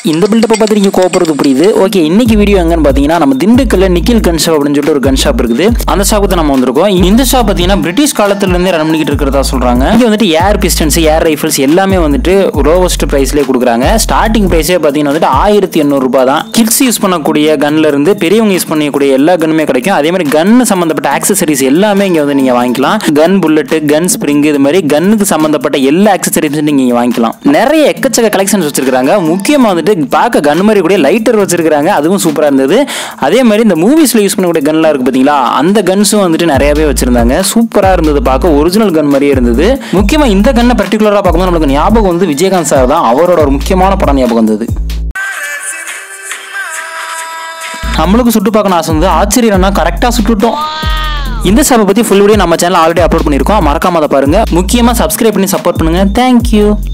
இந்த பில்டப்பை பார்த்து நீங்கள் கோபுறது புரியுது ஓகே இன்னைக்கு வீடியோ எங்கன்னு பார்த்தீங்கன்னா நம்ம திண்டுக்கல்ல நிக்கில் கன் ஷாப் அப்படின்னு சொல்லிட்டு ஒரு கன் ஷாப் இருக்குது அந்த ஷாப்புக்கு நம்ம வந்திருக்கோம் இந்த ஷாப் பார்த்தீங்கன்னா பிரிட்டிஷ் காலத்துல இருந்தே ரன் பண்ணிக்கிட்டு இருக்கிறதா சொல்றாங்க இங்கே வந்துட்டு ஏர் பிஸ்டன்ஸ் ஏர் ரைஃபிள்ஸ் எல்லாமே வந்துட்டு லோவஸ்ட் ப்ரைஸ்லேயே கொடுக்குறாங்க ஸ்டார்டிங் ப்ரைஸே பார்த்தீங்கன்னா வந்துட்டு ஆயிரத்தி எண்ணூறு ரூபாய் தான் கிட்ஸ் யூஸ் பண்ணக்கூடிய கன்ல இருந்து பெரியவங்க யூஸ் பண்ணக்கூடிய எல்லா கன்னுமே கிடைக்கும் அதே மாதிரி கன் சம்பந்தப்பட்ட ஆக்சசரிஸ் எல்லாமே இங்கே வந்து நீங்கள் வாங்கிக்கலாம் கன் புல்லட்டு கன் ஸ்ப்ரிங் இது மாதிரி கன்னுக்கு சம்பந்தப்பட்ட எல்லா ஆக்சசரிஸும் நீங்கள் இங்கே வாங்கிக்கலாம் நிறைய எக்கச்சக்க கலெக்ஷன்ஸ் வச்சிருக்காங்க முக்கியமாக வந்துட்டு பார்க்க கன் மாதிரி கூட லைட்டர் வச்சிருக்காங்க அதுவும் சூப்பராக இருந்தது அதே மாதிரி இந்த மூவிஸில் யூஸ் பண்ணக்கூடிய கன்லாம் இருக்கு பார்த்தீங்களா அந்த கன்ஸும் வந்துட்டு நிறையவே வச்சிருந்தாங்க சூப்பராக இருந்தது பார்க்க ஒரிஜினல் கன் மாதிரியே இருந்தது முக்கியமாக இந்த கன்னை பர்டிகுலராக பார்க்கும்போது நம்மளுக்கு ஞாபகம் வந்து விஜயகாந்த் சார் தான் அவரோட ஒரு முக்கியமான படம் ஞாபகம் வந்தது நம்மளுக்கு சுட்டு பார்க்கணும் ஆசை வந்து ஆச்சரியம்னா கரெக்டாக சுட்டுட்டோம் இந்த சபை பற்றி ஃபுல் வீடியோ நம்ம சேனல் ஆல்ரெடி அப்லோட் பண்ணியிருக்கோம் மறக்காம அதை பாருங்க முக்கியமாக சப்ஸ்கிரைப் பண்ணி சப்போர்ட் பண்ணுங்க தேங்க்யூ